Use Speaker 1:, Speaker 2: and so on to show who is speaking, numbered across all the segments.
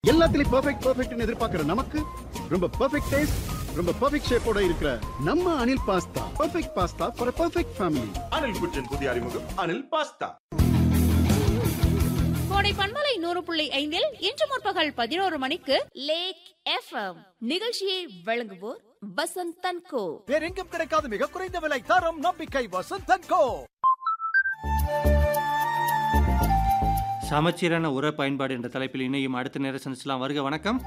Speaker 1: எல்லாத்துலயும் பெர்ஃபெக்ட் பெர்ஃபெக்ட்னு எதிர்பார்க்கிற நமக்கு ரொம்ப பெர்ஃபெக்ட் டேஸ்ட் ரொம்ப பெர்ஃபெக்ட் ஷேப்போட இருக்கிற நம்ம Anil pasta perfect pasta for perfect family
Speaker 2: Anil குச்சின் புதிய அறிமுகம் அனில் பாஸ்தா
Speaker 3: கோடை பண்பலை நூறு புள்ளி ஐந்தில் இன்று முற்பகல் பதினோரு மணிக்கு லேக் எஃப்எம் நிகழ்ச்சியை வழங்குவோர் வசந்த் தன்கோ
Speaker 4: வேறெங்கும் கிடைக்காத மிக குறைந்த விலை தரம் நம்பிக்கை வசந்தன் கோ
Speaker 5: சமச்சீரான உர பயன்பாடு என்ற தலைப்பில் இணையும் அடுத்த நேர சந்திச்சலாம் வருக வணக்கம்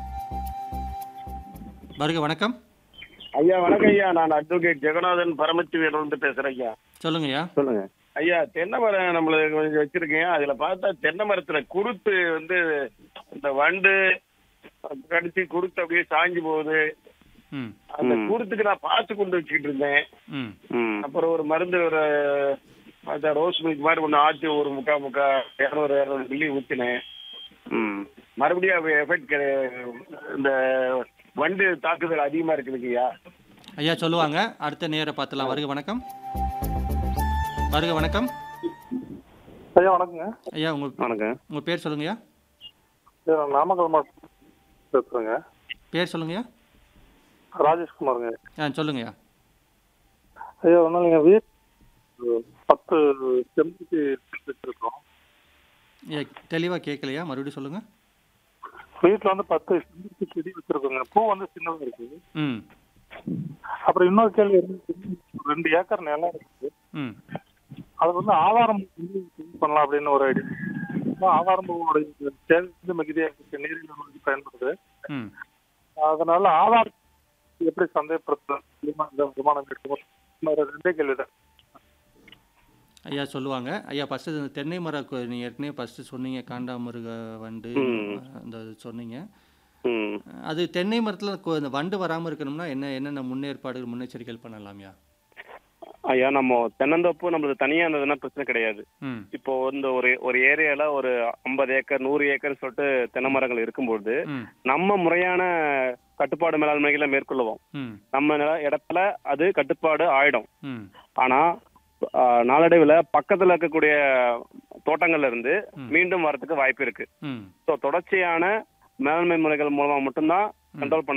Speaker 5: வருக வணக்கம்
Speaker 6: ஐயா வணக்கம் ஐயா நான் அட்வொகேட் ஜெகநாதன் பரமத்திவியில இருந்து பேசுறேன் ஐயா
Speaker 5: சொல்லுங்கய்யா
Speaker 6: சொல்லுங்க ஐயா தென்னை மரம் நம்மளுக்கு கொஞ்சம் வச்சிருக்கேன் அதுல பார்த்தா தென்னை மரத்துல குருத்து வந்து இந்த வண்டு கடிச்சு குருத்து அப்படியே சாஞ்சு போகுது
Speaker 5: ம்
Speaker 6: அந்த குருத்துக்கு நான் பார்த்து கொண்டு வச்சுக்கிட்டு இருந்தேன்
Speaker 5: ம்
Speaker 6: அப்புறம் ஒரு மருந்து ஒரு அந்த ரோஸ் மில்க் மாதிரி ஒன்று ஆற்றி ஒரு முக்கா முக்கா இரநூறு இரநூறு மில்லி ஊற்றினேன் மறுபடியும் எஃபெக்ட் இந்த வண்டு தாக்குதல் அதிகமா இருக்குதுங்க ஐயா
Speaker 5: ஐயா சொல்லுவாங்க அடுத்த நேர பார்த்துலாம் வருக வணக்கம் வருக வணக்கம்
Speaker 7: ஐயா வணக்கங்க
Speaker 5: ஐயா உங்க
Speaker 6: வணக்கம்
Speaker 5: உங்க பேர் சொல்லுங்கய்யா
Speaker 7: ஐயா, நான் நாமக்கல் மாவட்டம் பேசுறேங்க
Speaker 5: பேர் சொல்லுங்கய்யா
Speaker 7: ராஜேஷ்குமாருங்க
Speaker 5: ஆ சொல்லுங்கய்யா
Speaker 7: ஐயா ஒன்றும் இல்லைங்க வீட் பத்து செம்பருத்தி வச்சிருக்கோம்
Speaker 5: ஐயா தெளிவாக கேட்கலையா மறுபடியும் சொல்லுங்க
Speaker 7: வீட்டில் வந்து பத்து செம்பருத்தி செடி வச்சிருக்கோங்க பூ வந்து சின்னதாக இருக்கு
Speaker 5: ம்
Speaker 7: அப்புறம் இன்னொரு கேள்வி இருக்கு. ரெண்டு ஏக்கர் நிலம் இருக்கு
Speaker 5: ம்
Speaker 7: அது வந்து ஆவாரம் வந்து use பண்ணலாம் அப்படின்னு ஒரு ஐடியா ஆவாரம் பூவோட தேவை வந்து மிகுதியாக இருக்கு நீரில் வந்து பயன்படுது
Speaker 5: ம்
Speaker 7: அதனால ஆவாரம் எப்படி சந்தேகப்படுத்தலாம் இந்த வருமானம் இருக்கும் இன்னொரு ரெண்டே கேள்வி தான்
Speaker 5: ஐயா சொல்லுவாங்க ஐயா ஃபஸ்ட்டு இந்த தென்னை மரம் கு- நீங்க ஏற்கனவே ஃபஸ்ட்டு சொன்னீங்க காண்டாமிருக வண்டு அந்த இது சொன்னீங்க அது தென்னை மரத்தில் இந்த வண்டு வராமல் இருக்கணும்னா என்ன என்னென்ன முன்னேற்பாடுகள் முன்னெச்சரிக்கைகள் பண்ணலாம்யா
Speaker 8: ஐயா நம்ம தென்னந்தோப்பு நம்மளுக்கு தனியா இருந்ததுன்னா பிரச்சனை கிடையாது
Speaker 5: ம்
Speaker 8: இப்போ இந்த ஒரு ஒரு ஏரியால ஒரு ஐம்பது ஏக்கர் நூறு ஏக்கர் சொல்லிட்டு தென்னை மரங்கள் இருக்கும்போது
Speaker 5: ம்
Speaker 8: நம்ம முறையான கட்டுப்பாடு மேலாண்மைகளை மேற்கொள்ளுவோம்
Speaker 5: ம்
Speaker 8: நம்ம நில- இடத்துல அது கட்டுப்பாடு ஆயிடும்
Speaker 5: ம்
Speaker 8: ஆனா ஆஹ், நாளடைவுல பக்கத்துல இருக்கக்கூடிய தோட்டங்கள்ல இருந்து
Speaker 5: ம்.
Speaker 8: மீண்டும் வரதுக்கு வாய்ப்பு இருக்கு
Speaker 5: ம்
Speaker 8: ஸோ தொடர்ச்சியான மேலாண்மை முறைகள் மூலமா மட்டும்தான் கண்ட்ரோல் பண்ண